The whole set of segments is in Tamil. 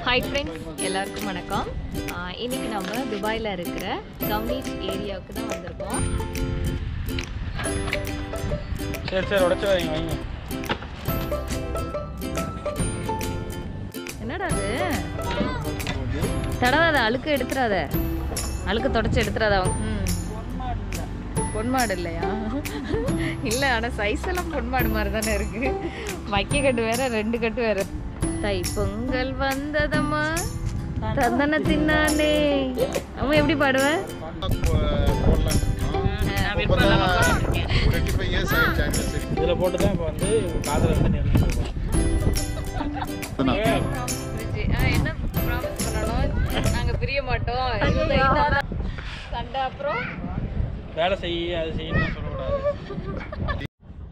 ஹாய் ஃப்ரெண்ட்ஸ் எல்லாருக்கும் வணக்கம் ஆஹ் இன்னைக்கு நம்ம துபாயில் இருக்கிற கவுனீச் ஏரியாவுக்கு தான் வந்திருக்கோம் சரி சரி உடச்சி வைங்க வைங்க என்னடா அது தடவாத அழுக்கு எடுத்துறாத அழுக்கு தொடச்சி எடுத்துறாத அவங்க ம் பொன்மாடு இல்லையா இல்லை ஆனால் சைஸ் எல்லாம் பொன்மாடு மாதிரி தானே இருக்கு மைக்க கட்டு வேற ரெண்டு கட்டு வேற தை பொங்கல் வந்ததம்மா தந்தன தின்னானே அம்மா எப்படி பாடுவ இதில் போட்டு தான் இப்போ வந்து காதில் வந்து நெருங்கிட்டு ஆ, என்ன ப்ராமிஸ் பண்ணணும் நாங்க பிரிய மாட்டோம் இந்த இதாதான் சண்டை அப்புறம் வேலை செய்ய அது செய்யணும்னு சொல்லக்கூடாது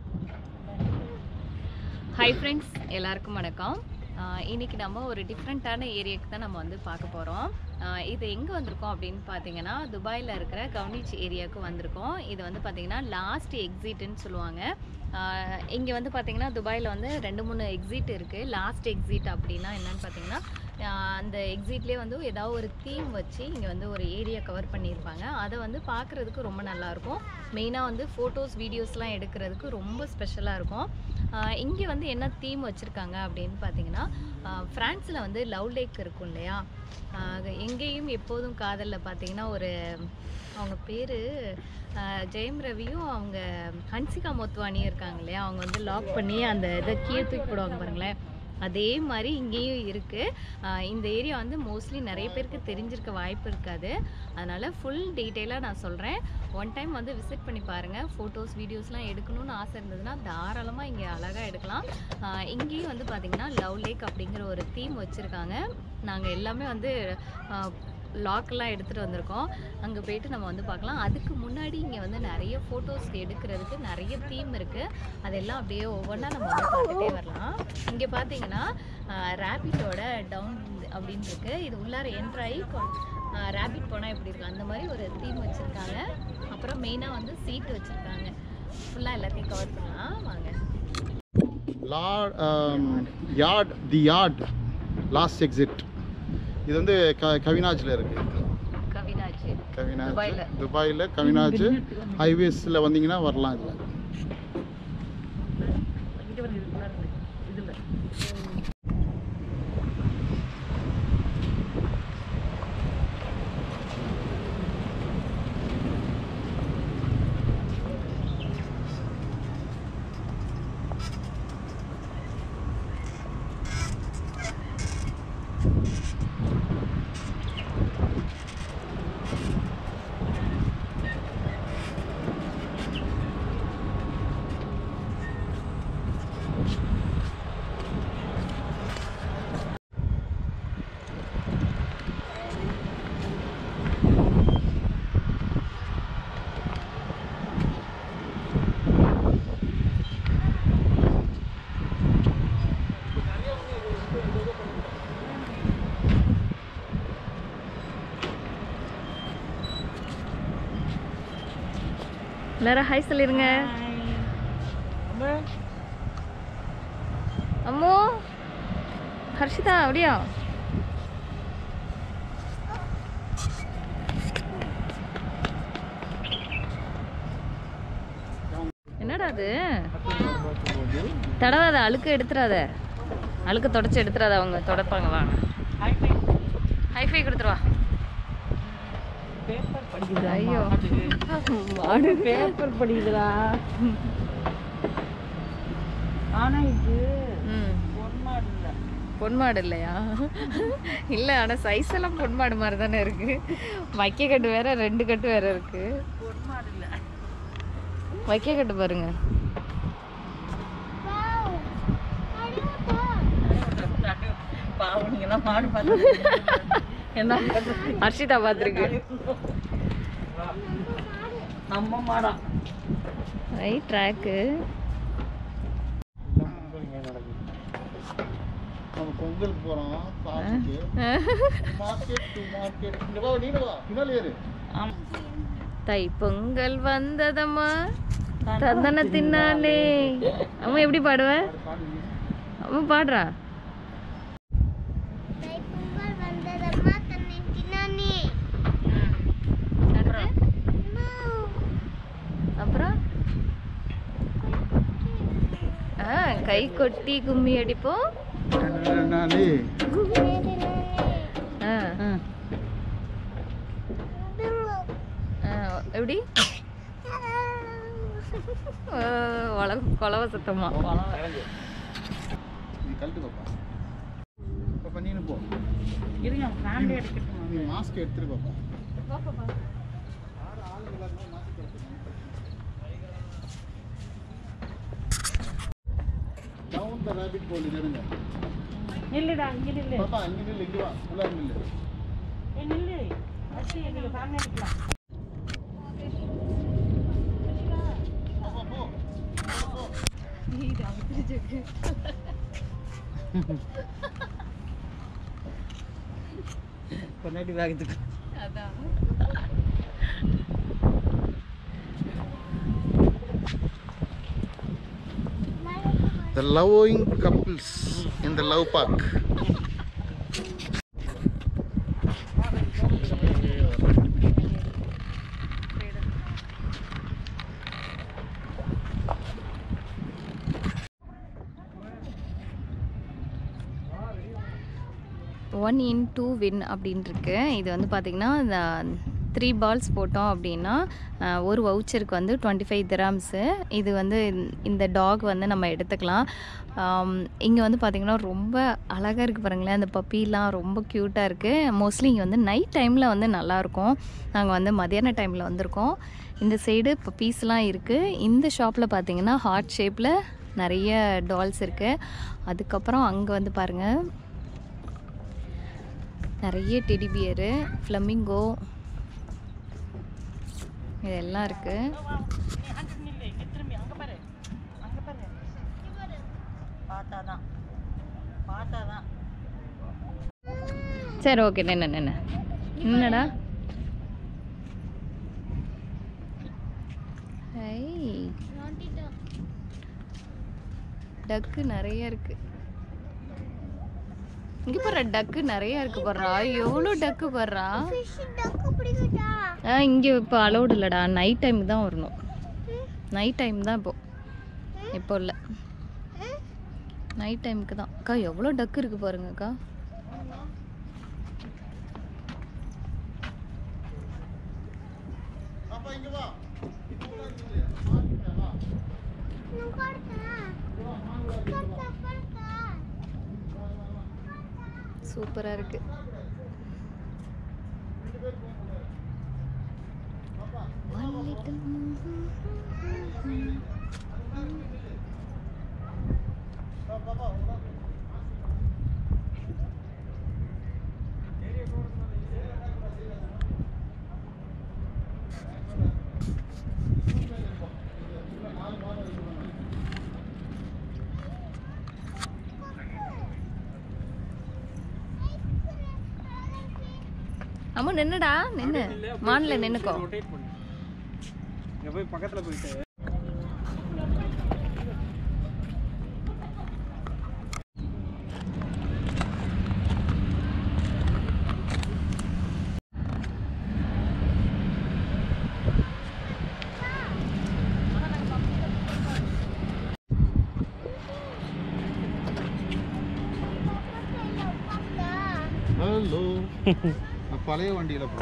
ஹாய் ஃப்ரெண்ட்ஸ் எல்லாருக்கும் வணக்கம் ஆஹ் இன்னைக்கு நம்ம ஒரு டிஃப்ரெண்ட்டான ஏரியாவுக்கு தான் நம்ம வந்து பார்க்க போகிறோம் இது எங்கே வந்திருக்கோம் அப்படின்னு பார்த்தீங்கன்னா துபாயில் இருக்கிற கவுனிச் ஏரியாவுக்கு வந்திருக்கோம் இது வந்து பார்த்தீங்கன்னா லாஸ்ட் எக்ஸிட்னு சொல்லுவாங்க இங்கே வந்து பார்த்தீங்கன்னா துபாயில் வந்து ரெண்டு மூணு எக்ஸிட் இருக்குது லாஸ்ட் எக்ஸிட் அப்படின்னா என்னன்னு பார்த்தீங்கன்னா ஆஹ் அந்த எக்ஸிட்லேயே வந்து ஏதாவது ஒரு தீம் வச்சு இங்கே வந்து ஒரு ஏரியா கவர் பண்ணியிருப்பாங்க அதை வந்து பார்க்குறதுக்கு ரொம்ப நல்லாயிருக்கும் மெயினாக வந்து ஃபோட்டோஸ் வீடியோஸ்லாம் எடுக்கிறதுக்கு ரொம்ப ஸ்பெஷலாக இருக்கும் இங்கே வந்து என்ன தீம் வச்சுருக்காங்க அப்படின்னு பார்த்தீங்கன்னா ஃப்ரான்ஸில் வந்து லவ் லேக் இருக்கும் இல்லையா ஆஹ் எங்கேயும் எப்போதும் காதலில் பார்த்தீங்கன்னா ஒரு அவங்க பேர் ஜெயம் ரவியும் அவங்க ஹன்சிகா மொத்வானியும் இருக்காங்க இல்லையா அவங்க வந்து லாக் பண்ணி அந்த இதை கீழே தூக்கி போடுவாங்க பாருங்களேன் அதே மாதிரி இங்கேயும் இருக்குது இந்த ஏரியா வந்து மோஸ்ட்லி நிறைய பேருக்கு தெரிஞ்சிருக்க வாய்ப்பு இருக்காது அதனால் ஃபுல் டீட்டெயிலாக நான் சொல்கிறேன் ஒன் டைம் வந்து விசிட் பண்ணி பாருங்கள் ஃபோட்டோஸ் வீடியோஸ்லாம் எடுக்கணும்னு ஆசை இருந்ததுன்னா தாராளமாக இங்கே அழகாக எடுக்கலாம் ஆஹ் இங்கேயும் வந்து பார்த்திங்கன்னா லவ் லேக் அப்படிங்கிற ஒரு தீம் வச்சுருக்காங்க நாங்கள் எல்லாமே வந்து லாக்கெல்லாம் எடுத்துகிட்டு வந்திருக்கோம் அங்கே போயிட்டு நம்ம வந்து பார்க்கலாம் அதுக்கு முன்னாடி இங்கே வந்து நிறைய ஃபோட்டோஸ் எடுக்கிறதுக்கு நிறைய தீம் இருக்குது அதெல்லாம் அப்படியே ஒவ்வொன்றா நம்ம வந்து பார்த்துட்டே வரலாம் இங்கே பார்த்தீங்கன்னா ரேபிட்டோட டவுன் அப்படின்னு இருக்கு இது உள்ளார என்ட்ராகி ரேபிட் போனால் எப்படி இருக்கு அந்த மாதிரி ஒரு தீம் வச்சுருக்காங்க அப்புறம் மெயினாக வந்து சீட் வச்சுருக்காங்க ஃபுல்லாக எல்லாத்தையும் கவர் பண்ணலாம் வாங்க yard the yard last exit இது வந்து க கவினாஜில் இருக்குது கவினாஜ் கவினாஜ் துபாயில. துபாயில் கவினாஜ் ஹைவேஸில் வந்தீங்கன்னா வரலாம் இதில் எல்லாரும் ஹாய் சொல்லிருங்க அம்மோ ஹர்ஷிதா அப்படியா என்னடா அது தடவாத அழுக்கு எடுத்துறாத அழுக்கு தொடச்சி எடுத்துறாத அவங்க தொடப்பாங்க வாங்க ஹைஃபை கொடுத்துருவா ஐயோ மாடு பேப்பர் படிக்குதுடா ஆனா இது ம் பொன்மாடு இல்ல பொன்மாடு இல்லையா இல்லை ஆனால் சைஸ் எல்லாம் பொன்மாடு மாதிரி தானே இருக்கு வைக்க கட்டு வேற ரெண்டு கட்டு வேற இருக்கு பொன்மாடு இல்ல வைக்க கட்டு பாருங்க பாவம் நீங்கெல்லாம் மாடு பார்த்து என்ன பண்றது? ஹர்ஷிதா பார்த்துருக்கு நம்ம மாடா ரைட் ட்ராக்கு நம்ம பொங்கலுக்கு போகிறோம் மார்க்கெட் டு மார்க்கெட் இங்கே வா நீ வா பின்னால் ஏறு ஆமா தை பொங்கல் வந்ததம்மா தந்தன தின்னானே அம்மா எப்படி பாடுவ அம்மா பாடுறா கை கொட்டி கும்மி அடிப்போம் நானே ஆ. ஆ, எப்படி ஆ, உல- குலவ சத்தமா நீ கழட்டு பாப்பா பாப்பா நீனு போ இருங்க ஃபேமிலி எடுக்கட்டுமா நீ மாஸ்க் எடுத்துரு பாப்பா டவுன் த ராபிட் ஹோல் இது எடுங்க நில்லுடா இங்க நில்லு பாப்பா இங்க நில்லு இங்க வா உள்ள நில்லு ஏ நில்லு அடுத்து எங்களுக்கு ஃபேமிலி எடுக்கலாம் பாப்பா போ பொன்னாடி வேகத்துக்கு அதான் The loving couples in the love park. One in two win அப்படின்னு இருக்கு இது வந்து பார்த்திங்கன்னா இந்த த்ரீ பால்ஸ் போட்டோம் அப்படின்னா அஹ், ஒரு வவுச்சருக்கு வந்து டுவெண்ட்டி ஃபைவ் திராம்ஸு இது வந்து இந்த- இந்த டாக் வந்து நம்ம எடுத்துக்கலாம் இங்கே வந்து பார்த்திங்கன்னா ரொம்ப அழகாக இருக்குது பாருங்களேன் அந்த பப்பிலாம் ரொம்ப க்யூட்டாக இருக்குது மோஸ்ட்லி இங்கே வந்து நைட் டைமில் வந்து நல்லாயிருக்கும் நாங்கள் வந்து மதியான டைமில் வந்திருக்கோம் இந்த சைடு பப்பீஸ்லாம் இருக்குது இந்த ஷாப்பில் பார்த்தீங்கன்னா ஹார்ட் ஷேப்பில் நிறைய டால்ஸ் இருக்குது அதுக்கப்புறம் அங்கே வந்து பாருங்கள் நிறைய டெடி பியரு ஃப்ளமிங்கோ இதெல்லாம் இருக்குது நீ அங்க நில்லு இங்க திரும்பி அங்க பாரு அங்க பாரு பார்த்தாதான் பார்த்தாதான் சரி ஓகே நின்று நின்று என்னடா ஐ டக்கு நிறைய இருக்கு இங்க பாரு டக்கு நிறைய இருக்கு பாருடா எவ்வளோ டக்கு பாருடா ஆ இங்கே இப்போ அலௌடு இல்லைடா நைட் டைம் தான் வரணும் நைட் டைம் தான் இப்போ இப்போ இல்லை நைட் டைமுக்கு தான் அக்கா எவ்வளோ டக்கு இருக்கு பாருங்க அக்கா பாப்பா இங்க வா சூப்பராக இருக்கு One little அம்மா நின்னுடா நின்னு மான்ல நின்னுக்கோ ரொட்டேட் பண்ணு இங்க போய் பக்கத்துல போயிட்டு ஹலோ பழைய வண்டியில போ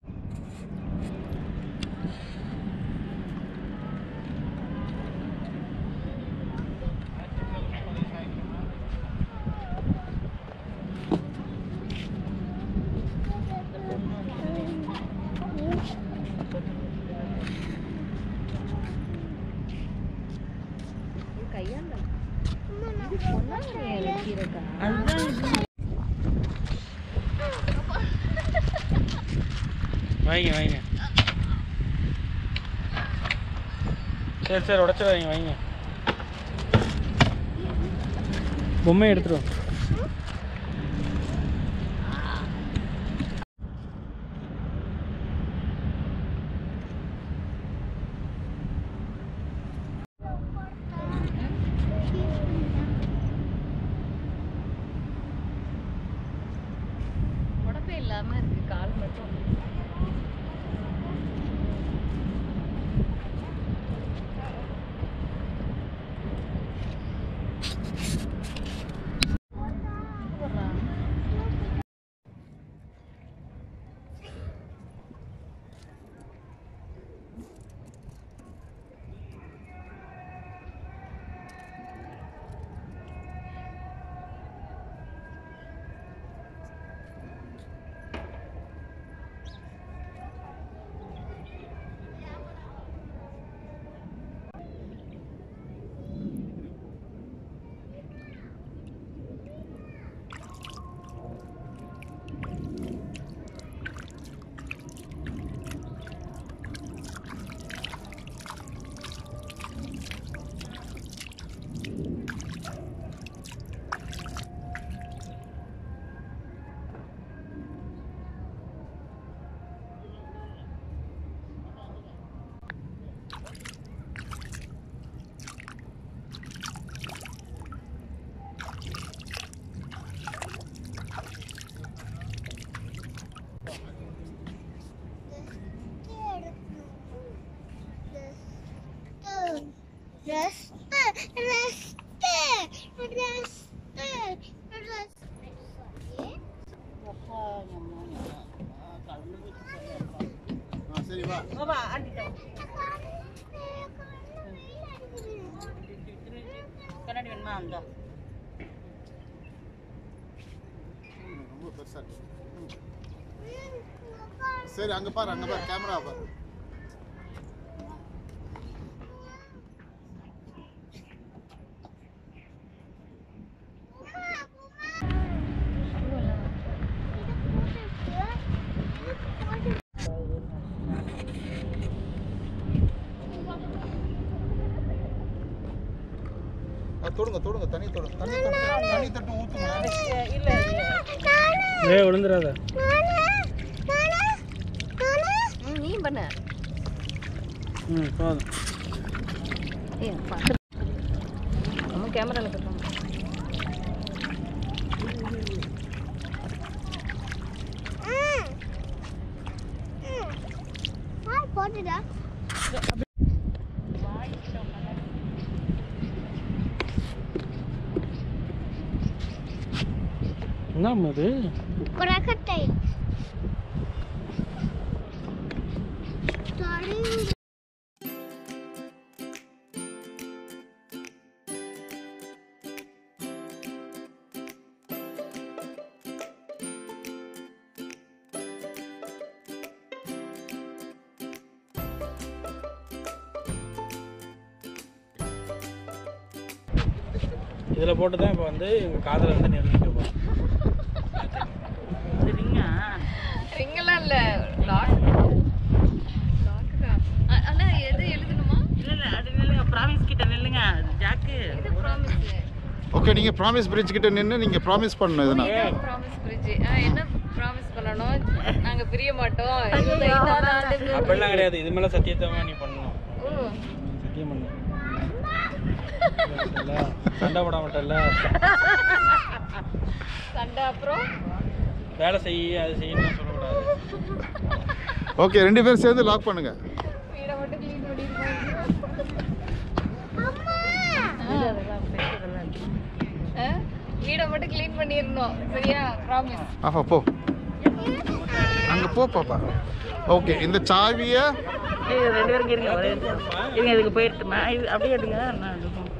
அதுதான் இது. வைங்க வைங்க சரி சரி உடச்சி வைங்க வைங்க பொம்மையை எடுத்துருவோம் உடம்பே இல்லாம இருக்கு கால் மட்டும் ஆ சரி வா பாபா ஆண்டிட்டோம் கண்ணாடி வேணுமா அந்த ரொம்ப பெருசா இருக்கு. சரி அங்க பாரு அங்க பாரு கேமரா பாரு ஆ, தொடுங்க தொடுங்க தண்ணி தொடுங்க தண்ணி தட்டு தண்ணி தட்டு ஊத்துங்க இல்ல ஏ விழுந்துடாத ம், நீ பண்ண ம் போதும் ஏ பார்த்து நம்ம கேமராவில் கட்டணும் போட்டுடா என்ன இது குரக்கட்டை இதில் போட்டு தான் இப்போ வந்து எங்கள் காதில் வந்து நெருங்கிக்க போகிறோம் சரிங்க ரிங்கெல்லாம் இல்லை லாக் லாக்கு தான் அ- அண்ணா எது எழுதணுமா இல்ல இல்ல அது நில்லுங்க ப்ராமிஸ் கிட்ட நில்லுங்க ஜாக்கு இது ப்ராமிஸ் ஓகே நீங்க ப்ராமிஸ் பிரிட்ஜ் கிட்ட நின்று நீங்க ப்ராமிஸ் பண்ணணும் எதுனா ப்ராமிஸ் பிரிட்ஜ் என்ன ப்ராமிஸ் பண்ணணும் நாங்க பிரிய மாட்டோம் இந்த ஐந்தாவது ஆண்டு அப்படிலாம் கிடையாது இது மேலே சத்தியத்தமாக நீ பண்ணணும் ம். சத்தியம் பண்ணு இல்ல, சண்டை போட மாட்டல சண்டை அப்புறம் வேலை செய்ய அது செய்யணும்னு சொல்லக்கூடாது ஓகே ரெண்டு பேரும் சேர்ந்து லாக் பண்ணுங்க வீடை மட்டும் க்ளீன் பண்ணிருக்கோம் வீடை மட்டும் க்ளீன் பண்ணிடணும் சரியா ப்ராமிஸ் ஆஹா போ அங்க போ பாப்பா ஓகே இந்த சாவியை ஏய், ரெண்டு பேரும் இங்க இருங்க ஒரே நிமிஷம். இருங்க இதுக்கு போயிட்டுமா இது அப்படியே எடுங்க நான் இது போ-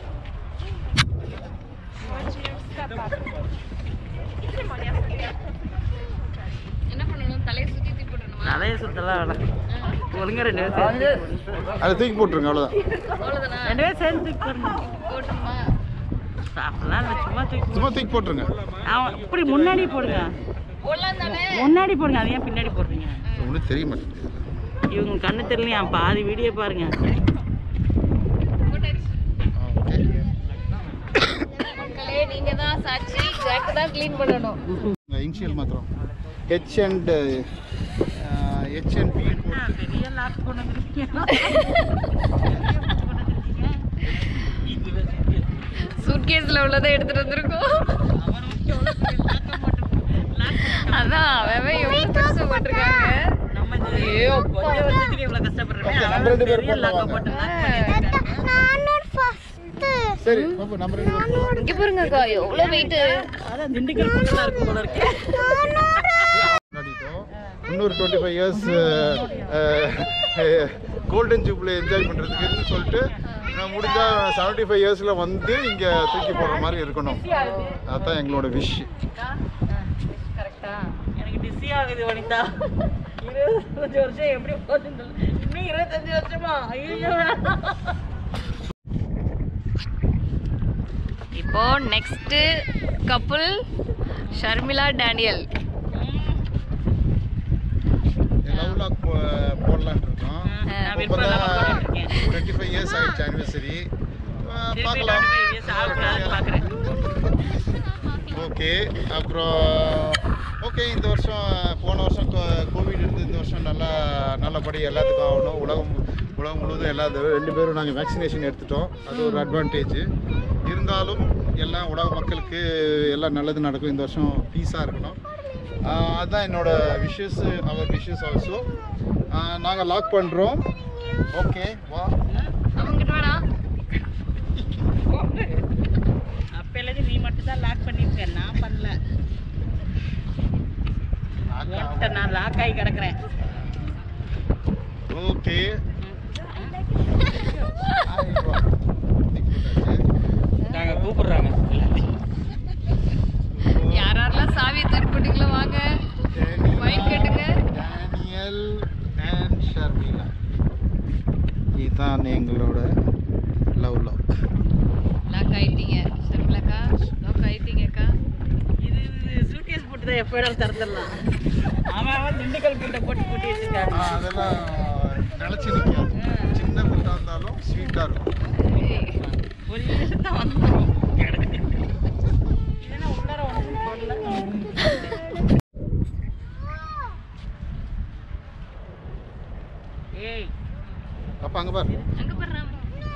என்ன பண்ணணும் தலையை சுத்தி தூக்கி போடணுமா தலையை சுத்தலாம் வேணாம் ஒழுங்கா ரெண்டு பேரும் சேர்ந்து அதை தூக்கி போட்டுருங்க அவ்வளோதான் அவ்வளோதானா ரெண்டு பேரும் சேர்ந்து தூக்கி போடுங்க போட்டுமா அப்படிலாம் இல்லை சும்மா தூக்கி சும்மா தூக்கி போட்டுருங்க அவன் இப்படி முன்னாடி போடுங்க போடலாம் தானே முன்னாடி போடுங்க அதை ஏன் பின்னாடி போடுறீங்க ஒன்றும் தெரிய மாட்டேங்குது இவங்க கண்ணு தெரியலையா பாதி வீடியோ பாருங்க போட்டாச்சு ஓகே மக்களே நீங்க தான் சாட்சி ஜாக்கு தான் க்ளீன் பண்ணணும் இனிஷியல் மாத்திரம் H and H and P பெரிய லாக் கொண்டு வந்திருக்கீங்க சூட்கேஸ்ல உள்ளதை எடுத்துட்டு வந்திருக்கோம் அதான் அவன் எவ்வளவு கஷ்டப்பட்டிருக்காங்க நம்ம இந்த ஐயோ, கொஞ்சம் வருஷத்துக்கு இவ்வளவு கஷ்டப்படுறோமே Okay, நம்ம அவன் ரெண்டு பேரும் பெரிய லாக்கை போட்டு போட்டு lock பண்ணிருக்காங்க. நானும் ஃபர்ஸ்ட் சரி பாப்பா நம்ம ரெண்டு பேரும் போலாம். இங்க பாருங்கக்கா எவ்வளவு வெயிட் அதான் திண்டுக்கல் பக்கத்துல இருக்கு போல இருக்கு கொண்டாடிட்டோம். இன்னொரு twenty five years golden jubilee enjoy பண்ணுறதுக்குன்னு சொல்லிட்டு நான் முடிஞ்சா செவன்ட்டி ஃபைவ் இயர்ஸில் வந்து இங்கே தூக்கி போடுற மாதிரி இருக்கணும் அதுதான் எங்களோட விஷ் கரெக்டா எனக்கு டிசி ஆகுது வனிதா இருபத்தஞ்சு வருஷம் எப்படி போகுதுன்னு தெரியல. இன்னும் இருபத்தஞ்சு வருஷமா ஐயோ இப்போ next couple Sharmila Daniel love lock போடலான்னு இருக்கோம் நான் விருப்பம் இல்லாம போட்டுட்டு இருக்கேன் டுவெண்ட்டி ஃபைவ் இயர்ஸ் ஆயிடுச்சு ஆனிவர்சரி திருப்பி பார்க்கலாம் 25 years ஆகக்கூடாதுன்னு பார்க்குறேன் ஓகே அப்புறம் ஓகே இந்த வருஷம் போன வருஷம் கோவிட் இருந்து இந்த வருஷம் நல்லா நல்லபடி எல்லாத்துக்கும் ஆகணும் உலகம் உலகம் முழுவதும் எல்லா தடவை ரெண்டு பேரும் நாங்கள் வேக்சினேஷன் எடுத்துட்டோம் அது ஒரு அட்வான்டேஜ் இருந்தாலும் எல்லாம் உலக மக்களுக்கு எல்லாம் நல்லது நடக்கும் இந்த வருஷம் பீஸாக இருக்கணும் ஆஹ் அதுதான் என்னோட விஷஸ் அவர் விஷஸ் ஆல்சோ நாங்கள் லாக் பண்ணுறோம் ஓகே வா அவங்கிட்ட வேணா தான் லாக் பண்ணியிருக்கேன் நான் பண்ணல என்கிட்ட நான் லாக் ஆகி கிடக்குறேன் ஓகே நாங்கள் கூப்பிடுறாங்க யார் யாரெல்லாம் சாவியை தூக்கி போட்டீங்களோ வாங்க Wine கேட்டுங்க. டேனியல் அண்ட் ஷர்மிளா இதுதான் எங்களோட லவ் லவ் லாக் ஆயிட்டீங்க சரிங்களாக்கா லாக் ஆயிட்டீங்கக்கா இது சூட்கேஸ் போட்டு தான் எப்போ வேணாலும் திறந்துடலாம் அவன் அவன் திண்டுக்கல் பூட்டை போட்டு பூட்டி வச்சிருக்காங்க அதெல்லாம் நிலச்சி நிற்காது சின்ன ஃபுட்டாக இருந்தாலும் ஸ்வீட்டாக இருக்கும் ஒரு நிமிஷம் தான் வந்துடும் இல்லைன்னா உள்ளார ஒன்றும் போடல ஏய் அப்போ அங்கே பாரு அங்க போடுறான்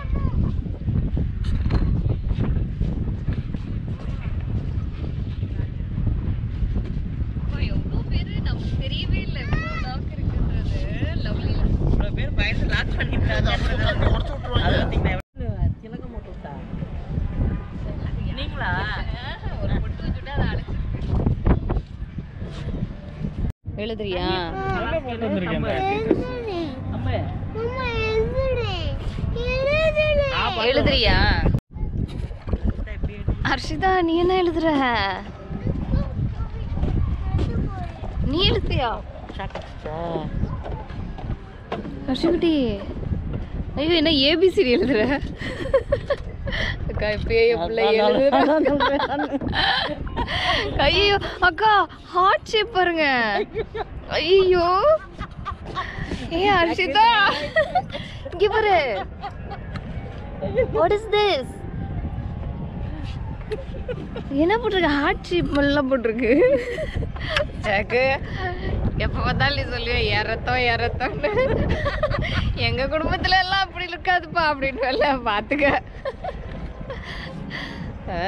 எவ்வளோ பேர் நமக்கு தெரியவே இல்லை எவ்வளோ லாக் இருக்குன்றது லவ்லி இவ்வளோ பேர் பயந்து லாக் பண்ணிட்டாங்க உடச்சு விட்ருவாங்க அது பார்த்தீங்களா எவ்வளவு திலகம் போட்டு விட்டா நீங்களா ஒரு பொட்டு வச்சுட்டு அதை அழைச்சிருக்கு எழுதுறியா நல்லா போட்டு வந்திருக்கேன் இந்த டீச்சர்ஸ் அம்மா அம்மா எழுதுறே எழுதுறே எழுதுறியா எப்படி ஹர்ஷிதா நீ என்ன எழுதுற நீ எழுதுறியா ஹர்ஷிகுட்டி ஐயோ என்ன ஏபிசிடி எழுதுற அக்கா இப்பயே என் பிள்ளை எழுதுற ஐயோ அக்கா ஹார்ட் ஷேப் பாருங்க ஐயோ ஏ ஹர்ஷிதா இங்க பாரு வாட் இஸ் திஸ் என்ன போட்டிருக்கு ஹார்ட் ஷேப் எல்லாம் போட்டிருக்கு எனக்கு எப்போ பார்த்தாலும் நீ சொல்லுவேன் இறத்தம் இறத்தம்னு எங்க குடும்பத்துல எல்லாம் அப்படி இருக்காதுப்பா அப்படின்னு எல்லாம் பார்த்துக்க ஆ,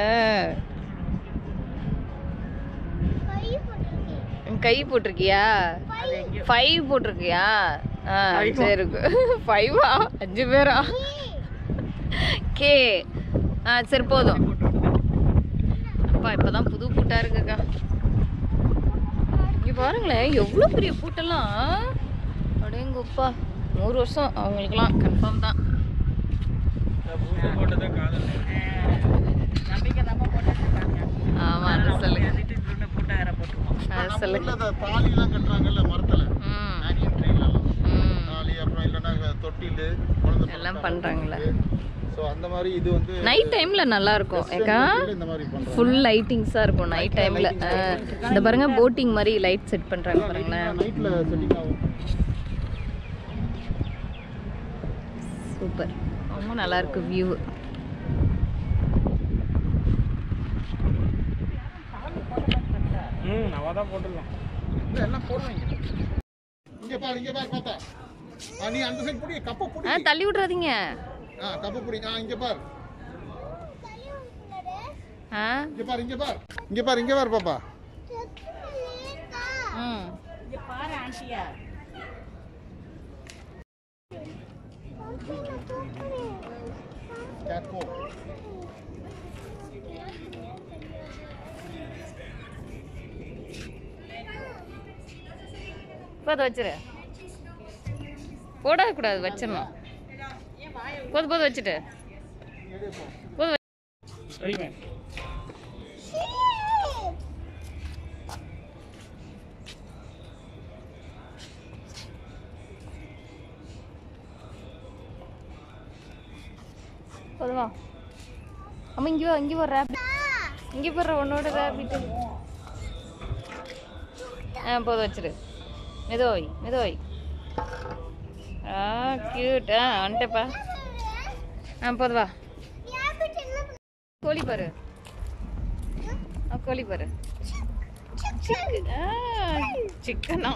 கை போட்டுருக்கேன் கை போட்டிருக்கியா ஃபைவ் போட்டிருக்கியா ஆ சரி ஃபைவா அஞ்சு பேரா கே ஆ சரி போதும் அப்பா இப்பதான் புது பூட்டா இருக்குக்கா இங்க பாருங்களேன் எவ்வளோ பெரிய பூட்டெல்லாம் அடேங்கப்பா நூறு வருஷம் அவங்களுக்குலாம் கன்ஃபார்ம் தான் பூட்டு போட்டு தான் காதல் நம்பிக்கை நம்ம போட்டுருக்காங்க ஆமா அது சொல்லுங்க போட்டு வேற போட்டுருவோம் அது சொல்லுங்க அந்த தாலிலாம் கட்டுறாங்கல்ல மரத்தில் ம் ஆனியன் ட்ரீலாம் ம் தாலி அப்புறம் இல்லைன்னா தொட்டில் குழந்தை எல்லாம் பண்றாங்களே. ஸோ அந்த மாதிரி இது வந்து நைட் டைம்ல நல்லா இருக்கும் ஏக்கா இந்த மாதிரி பண்ணுறாங்க ஃபுல் லைட்டிங்ஸாக இருக்கும் நைட் டைமில் இந்த பாருங்க போட்டிங் மாதிரி லைட் செட் பண்ணுறாங்க பாருங்களேன் நைட்டில் செட்டிங் ஆகும் சூப்பர் ரொம்ப நல்லா இருக்கு வியூ ம் நம்ம தான் போட்டுடலாம் இல்ல, எல்லாம் போடுவாங்க இங்க பாரு இங்க பாரு பார்த்தா ஆ, நீ அந்த சைடு புடி கப்ப புடி ஆ தள்ளி விட்றாதீங்க ஆ கப்ப புடி ஆ இங்க பாரு ஆ இங்க பாரு இங்க பாரு இங்க பாரு இங்க பாரு பாப்பா ம் இங்க பாரு ஆண்டியா கேட் கோ போது வச்சிரு போடக்கூடாது வச்சிடணும் போது போது வச்சுட்டு போது சரிங்க போதுமா அம்மா இங்கே வா இங்கே வர ரேபிட் இங்கே போடுற உன்னோட ரேபிட் ஆ போதும் வச்சிரு மெதுவாய் மெதுவாய் ஆ கியூட் ஆ வந்துட்டப்பா ஆ போதும் வா கோழி பாரு ஆ கோழி பாரு சிக்கன் ஆ சிக்கனா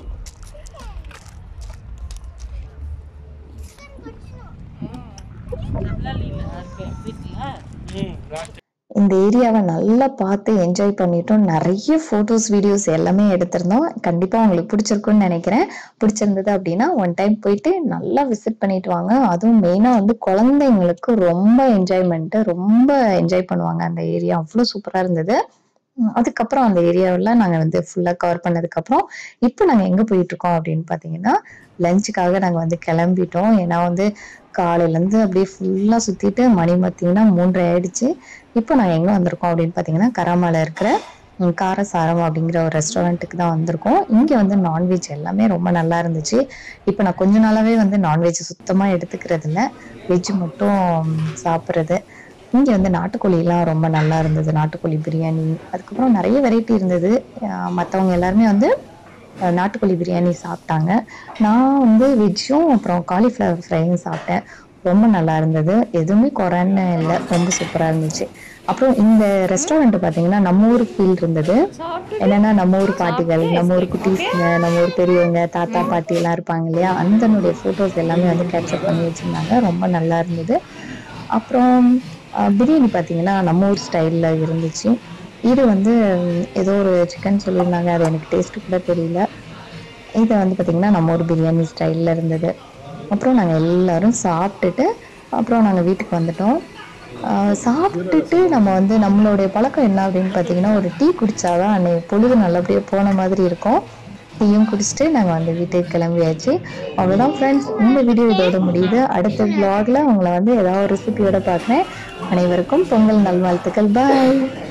நல்லா இல்ல இருக்கு வீட்டுல ம் லாஸ்ட் இந்த ஏரியாவை நல்லா பார்த்து என்ஜாய் பண்ணிட்டோம் நிறைய ஃபோட்டோஸ் வீடியோஸ் எல்லாமே எடுத்திருந்தோம் கண்டிப்பாக உங்களுக்கு பிடிச்சிருக்குன்னு நினைக்கிறேன் பிடிச்சிருந்தது அப்படின்னா ஒன் டைம் போயிட்டு நல்லா விசிட் பண்ணிட்டு வாங்க அதுவும் மெயினாக வந்து குழந்தைங்களுக்கு ரொம்ப என்ஜாய்மெண்ட்டு ரொம்ப என்ஜாய் பண்ணுவாங்க அந்த ஏரியா அவ்வளோ சூப்பராக இருந்தது உம் அதுக்கப்புறம் அந்த ஏரியாவெல்லாம் நாங்கள் வந்து ஃபுல்லாக கவர் பண்ணதுக்கப்புறம் இப்போ நாங்கள் எங்கே போயிட்டு இருக்கோம் அப்படின்னு பார்த்தீங்கன்னா லஞ்சுக்காக நாங்கள் வந்து கிளம்பிட்டோம் ஏன்னா வந்து காலையிலேருந்து அப்படியே ஃபுல்லாக சுற்றிட்டு மணி பார்த்தீங்கன்னா மூன்றரை ஆயிடுச்சு இப்போ நாங்கள் எங்கே வந்திருக்கோம் அப்படின்னு பார்த்தீங்கன்னா கராமால இருக்கிற ம், காரசாரம் அப்படிங்கிற ஒரு ரெஸ்டாரண்ட்டுக்கு தான் வந்திருக்கோம் இங்கே வந்து நான்வெஜ் எல்லாமே ரொம்ப நல்லா இருந்துச்சு இப்போ நான் கொஞ்ச நாளாவே வந்து நான்வெஜ் சுத்தமாக எடுத்துக்கிறது இல்லை வெஜ் மட்டும் சாப்பிட்றது இங்கே வந்து நாட்டுக்கோழிலாம் ரொம்ப நல்லா இருந்தது நாட்டுக்கோழி பிரியாணி அதுக்கப்புறம் நிறைய வெரைட்டி இருந்தது மற்றவங்க எல்லாருமே வந்து அஹ், நாட்டுக்கோழி பிரியாணி சாப்பிட்டாங்க நான் வந்து வெஜ்ஜும் அப்புறம் காலிஃப்ளவர் ஃப்ரையும் சாப்பிட்டேன் ரொம்ப நல்லா இருந்தது எதுவுமே குறைன்னு இல்லை ரொம்ப சூப்பராக இருந்துச்சு அப்புறம் இந்த ரெஸ்டாரண்ட் பார்த்தீங்கன்னா நம்ம ஊர் ஃபீல் இருந்தது என்னன்னா நம்ம ஊர் பாட்டிகள் நம்ம ஊர் குட்டீஸுங்க நம்ம ஊர் பெரியவங்க தாத்தா பாட்டி எல்லாம் இருப்பாங்க இல்லையா அந்தனுடைய ஃபோட்டோஸ் எல்லாமே வந்து கேப்சர் பண்ணி வச்சுருந்தாங்க ரொம்ப நல்லா இருந்தது அப்புறம் அஹ், பிரியாணி பார்த்தீங்கன்னா நம்ம ஊர் ஸ்டைலில் இருந்துச்சு இது வந்து உம், ஏதோ ஒரு சிக்கன் சொல்லியிருந்தாங்க அது எனக்கு டேஸ்ட்டு கூட தெரியல இது வந்து பார்த்திங்கன்னா நம்ம ஊர் பிரியாணி ஸ்டைலில் இருந்தது அப்புறம் நாங்கள் எல்லாரும் சாப்பிட்டுட்டு அப்புறம் நாங்கள் வீட்டுக்கு வந்துட்டோம் ஆஹ் சாப்பிட்டுட்டு நம்ம வந்து நம்மளுடைய பழக்கம் என்ன அப்படின்னு பார்த்தீங்கன்னா ஒரு டீ குடிச்சாதான் அன்னைக்கு பொழுது நல்லபடியாக போன மாதிரி இருக்கும் டீயும் குடிச்சிட்டு நாங்கள் வந்து வீட்டுக்கு கிளம்பியாச்சு அவ்வளோதான் ஃப்ரெண்ட்ஸ் இந்த வீடியோ இதோட முடியுது அடுத்த vlogல உங்களை வந்து ஏதாவது ஒரு ரெசிபியோட பார்க்குறேன் அனைவருக்கும் பொங்கல் நல்வாழ்த்துக்கள் பாய்